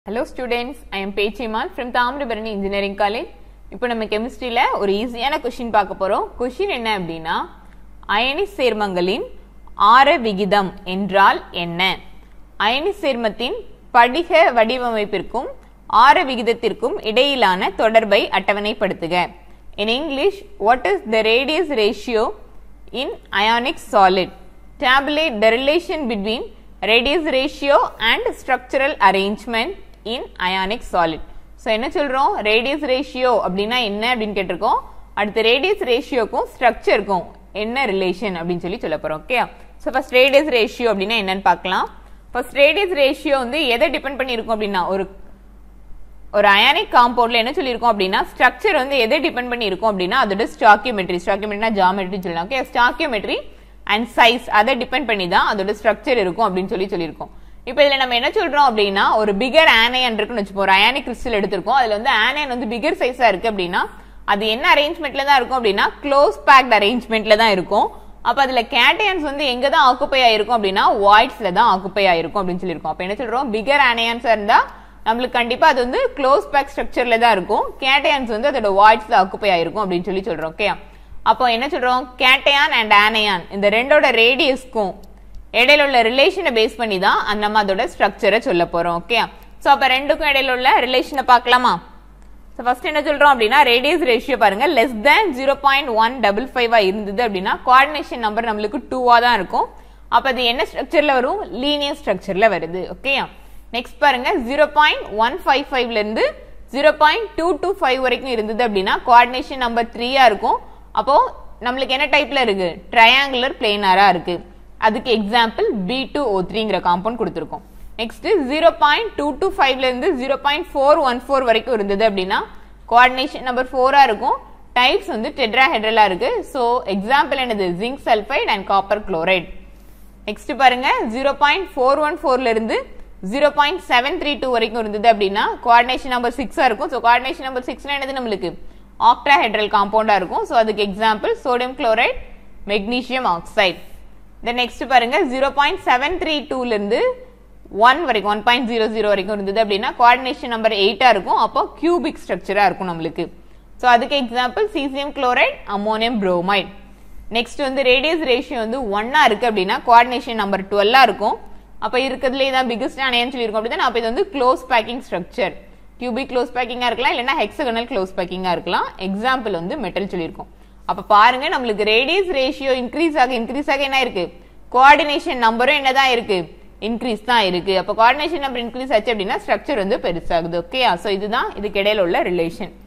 hello students I am Pechimal from Thamirabarani engineering college இப்போ நம்ம கெமிஸ்ட்ரியில் ஒரு ஈஸியான கொஷின் பார்க்க போகிறோம் கொஷின் என்ன அப்படின்னா அயனி சேர்மங்களின் ஆர விகிதம் என்றால் என்ன அயனி சேர்மத்தின் படிக வடிவமைப்பிற்கும் ஆர விகிதத்திற்கும் இடையிலான தொடர்பை அட்டவணைப்படுத்துக in English what is the radius ratio in ionic solid tabulate the relation between radius ratio and structural arrangement in ionic solid so என்ன சொல்றோம் ரேடியஸ் ரேஷியோ அப்படின்னா என்ன அப்படின்னு கேட்டிருக்கோம் அடுத்து ரேடியஸ் ரேஷியோக்கும் ஸ்ட்ரக்சருக்கும் என்ன ரிலேஷன் அப்படின்னு சொல்லி சொல்ல போறோம் okay so first radius ratio அப்படின்னா என்னன்னு பார்க்கலாம் ஃபர்ஸ்ட் ரேடியஸ் ரேஷியோ வந்து எதை டிபெண்ட் பண்ணியிருக்கோம் அப்படின்னா ஒரு ஒரு அயானிக் காம்பவுண்ட்ல என்ன சொல்லியிருக்கோம் அப்படின்னா ஸ்ட்ரக்சர் வந்து எதை டிபெண்ட் பண்ணி இருக்கும் அப்படின்னா அதோட ஸ்டாக்கியோமெட்ரி ஸ்டாக்கியோமெட்ரினா ஜாமெட்ரி சொல்லலாம் ஓகே ஸ்டாக்கியோமெட்ரி அண்ட் சைஸ் அதை டிபெண்ட் பண்ணி தான் அதோட ஸ்ட்ரக்சர் இருக்கும் அப்படின்னு சொல்லி சொல்லியிருக்கோம் இப்போ இதுல நம்ம என்ன சொல்றோம் அப்படின்னா ஒரு பிகர் ஆனையன் இருக்குன்னு வச்சுப்போம் ஒரு அயானிக் கிறிஸ்டல் எடுத்திருக்கோம் அதுல வந்து ஆனையன் வந்து பிகர் சைஸா இருக்கு அப்படின்னா அது என்ன அரேஞ்ச்மெண்ட்ல தான் இருக்கும் அப்படின்னா க்ளோஸ் பேக்ட் அரேஞ்ச்மெண்ட்ல தான் இருக்கும் அப்ப அதுல கேட்டையன்ஸ் வந்து எங்க தான் ஆக்குப்பை ஆயிருக்கும் அப்படின்னா வாய்ட்ஸ்ல தான் ஆக்குப்பை ஆயிருக்கும் அப்படின்னு சொல்லியிருக்கோம் அப்ப என்ன சொல்றோம் பிகர் ஆனையன்ஸா இருந்தா நம்மளுக்கு கண்டிப்பா அது வந்து க்ளோஸ் பேக் ஸ்ட்ரக்சர்ல தான் இருக்கும் கேட்டையன்ஸ் வந்து அதோட வாய்ட்ஸ்ல ஆக்குப்பை ஆயிருக்கும் அப்படின்னு சொல்லி சொல்றோம் ஓகே அப்போ என்ன சொல்றோம் கேட்டையான் அண்ட் ஆனையான் இந்த ரெண்டோட ரேடியஸ்க்கும் இடையில உள்ள ரிலேஷனை பேஸ் பண்ணி தான் அந்த நம்ம அதோட ஸ்ட்ரக்சரை சொல்ல போறோம் ஓகே சோ அப்ப ரெண்டுக்கும் இடையில உள்ள ரிலேஷனை பார்க்கலாமா ஸோ ஃபர்ஸ்ட் என்ன சொல்றோம் அப்படின்னா ரேடியஸ் ரேஷியோ பாருங்க less than zero point one double ஃபைவா இருந்தது அப்படின்னா கோஆர்டினேஷன் நம்பர் நம்மளுக்கு டூவா தான் இருக்கும் அப்ப அது என்ன ஸ்ட்ரக்சர்ல வரும் லீனியர் ஸ்ட்ரக்சர்ல வருது ஓகே நெக்ஸ்ட் பாருங்க ஜீரோ பாயிண்ட் ஒன் ஃபைவ் ஃபைவ்ல இருந்து zero point two two five வரைக்கும் இருந்தது அப்படின்னா கோஆர்டினேஷன் நம்பர் த்ரீயா இருக்கும் அப்போ நம்மளுக்கு என்ன டைப்ல இருக்கு ட்ரையாங்குலர் பிளேனாரா இருக்கு அதுக்கு எக்ஸாம்பிள் பி டூ ஓ த்ரீங்கிற காம்பவுண்ட் கொடுத்துருக்கோம் next zero point two two ஃபைவ்ல இருந்து zero point four one four வரைக்கும் இருந்தது அப்படின்னா கோஆர்டினேஷன் நம்பர் ஃபோரா இருக்கும் டைப்ஸ் வந்து டெட்ராஹெட்ரலா இருக்கு ஸோ எக்ஸாம்பிள் என்னது zinc sulphide and copper chloride next பாருங்க ஜீரோ பாயிண்ட் ஃபோர் ஒன் ஃபோர்ல இருந்து zero point seven three two வரைக்கும் இருந்தது அப்படின்னா கோஆர்டினேஷன் நம்பர் சிக்ஸா இருக்கும் ஸோ கோஆர்டினேஷன் நம்பர் சிக்ஸ்னா என்னது நம்மளுக்கு ஆக்டாஹெட்ரல் காம்பவுண்டா இருக்கும் ஸோ அதுக்கு example sodium chloride magnesium oxide then next பாருங்க ஜீரோ பாயிண்ட் செவன் த்ரீ டூல இருந்து ஒன் வரைக்கும் ஒன் பாயிண்ட் ஜீரோ ஜீரோ வரைக்கும் இருந்தது அப்படின்னா கோஆர்டினேஷன் நம்பர் எயிட்டா இருக்கும் அப்போ கியூபிக் ஸ்ட்ரக்சரா இருக்கும் நம்மளுக்கு ஸோ அதுக்கு example caesium chloride ammonium bromide next வந்து ரேடியஸ் ரேஷியோ வந்து ஒன்னா இருக்கு அப்படின்னா கோஆர்டினேஷன் நம்பர் டுவெல்லா இருக்கும் அப்ப இருக்கிறதுல இதான் பிகஸ்ட் அணையன்னு சொல்லியிருக்கோம் அப்படின்னா அப்ப இது வந்து close packing structure cubic close பேக்கிங்கா இருக்கலாம் இல்லைன்னா ஹெக்ஸகனல் க்ளோஸ் பேக்கிங்கா இருக்கலாம் எக்ஸாம்பிள் வந்து மெட்டல் சொல்லியிருக்கோம் அப்ப பாருங்க நம்மளுக்கு ரேடியஸ் ரேஷியோ இன்க்ரீஸ் ஆக இன்க்ரீஸ் ஆக என்ன இருக்கு கோஆர்டினேஷன் நம்பரும் என்னதான் இருக்கு இன்க்ரீஸ் தான் இருக்கு அப்ப கோஆர்டினேஷன் நம்பர் இன்க்ரீஸ் ஆச்சு அப்படின்னா ஸ்ட்ரக்சர் வந்து பெருசாகுது ஓகே சோ இதுதான் இதுக்கு இடையில உள்ள ரிலேஷன்